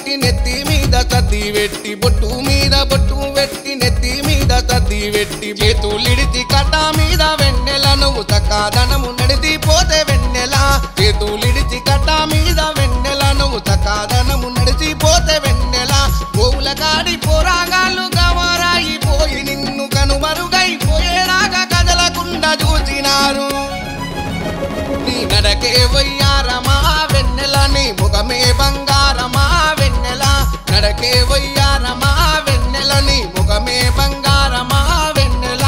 పెట్టి నెత్తి మీద సర్ది పెట్టి బొట్టు మీద బొట్టు పెట్టి నెత్తి మీద సర్ది పెట్టి చేతులిడిచి కట్ట మీద వెన్నెల నువ్వు చక్కాదనము నడిచి పోతే వెన్నెల చేతులిడిచి కట్ట మీద వెన్నెల నువ్వు చక్కాదనము నడిచి పోతే వెన్నెల గోవుల కాడి పోరాగాళ్ళు గవరాయి పోయి నిన్ను కనుమరుగైపోయేలాగా కదలకుండా చూసినారు నీ నడకే వయ్యారమా వెన్నెల నీ ముఖమే బంగారమా వెన్నెల నడకే వయ్యారమా వెన్నెల నీ ముఖమే బంగారమా వెన్నెల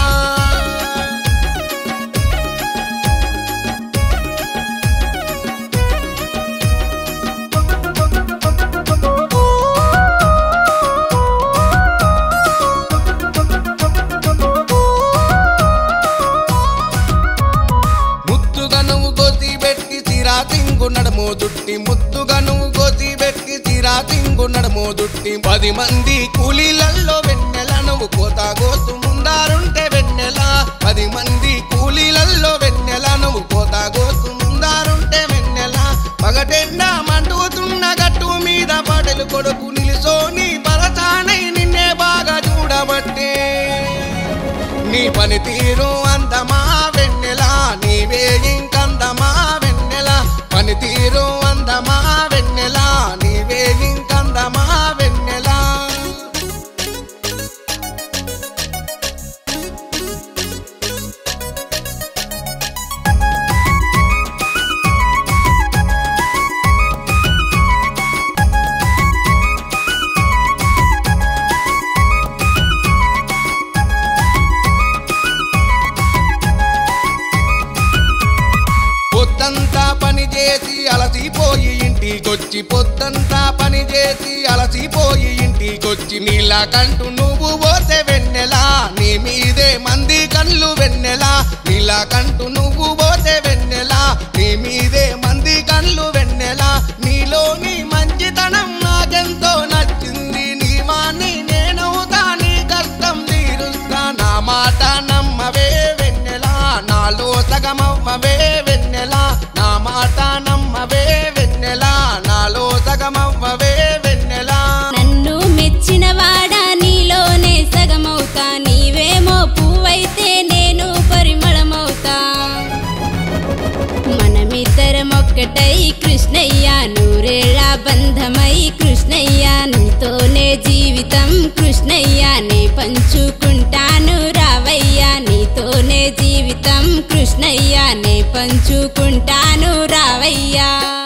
ముద్దుగా నువ్వు గోసి పెట్టి సిరా తింగు నడమో దుట్టి ముద్దుగా నువ్వు గోసి పెట్టి సిరా తింగు నడమో దుట్టి పది మంది కూలీలల్లో వెన్నెల నువ్వు కోత గోసు ముందారుంటే వెన్నెల పది మంది కూలీలల్లో వెన్నెల నువ్వు కోత గోసు ముందారుంటే వెన్నెల పగటెండ మండుతున్న గట్టు మీద పడలు కొడుకు నిలుసోని పరచానై నిన్నే బాగా చూడబట్టే నీ పని తీరు అందమా వెన్నెల నీవే ఇంకందమా వెన్నెల పని తీరు అందమా వెన్నెల నీవే ఇంకందమా వెన్నెల పొద్దంతా పని చేసి అలసిపోయి ఇంటికొచ్చి పొద్దంతా పని చేసి అలసిపోయి ఇంటికొచ్చి నీళ్ళకంటూ నువ్వు పోతే వెన్నెలా నీ మీదే మంది కళ్ళు వెన్నెలా నీళ్ళకంటూ నువ్వు పోతే వెన్నెలా నీ మీదే మంది కళ్ళు వెన్నెలా నీలోని మంచితనం నాకెంతో నచ్చింది నీ వాణ్ణి నేనవుతా నీ కష్టం తీరుస్తా నా మాట నమ్మవే వెన్నెలా నాలో సగమవ్వవే వెన్నెలా నా మాట నమ్మవే వెన్నెలా నాలో సగమవ్వవే వెన్నెలా నన్ను మెచ్చిన వాడా నీలోనే సగమవుతా నీవేమో పువ్వైతే నేను పరిమళమవుతా మనమిద్దరం ఒక్కటై కృష్ణయ్య నూరేళ్ళ బంధమై కృష్ణయ్య నీతోనే జీవితం కృష్ణయ్య నే పంచుకుంటాను రావయ్యా నీతోనే జీవితం కృష్ణయ్య నే పంచుకుంటాను రావయ్యా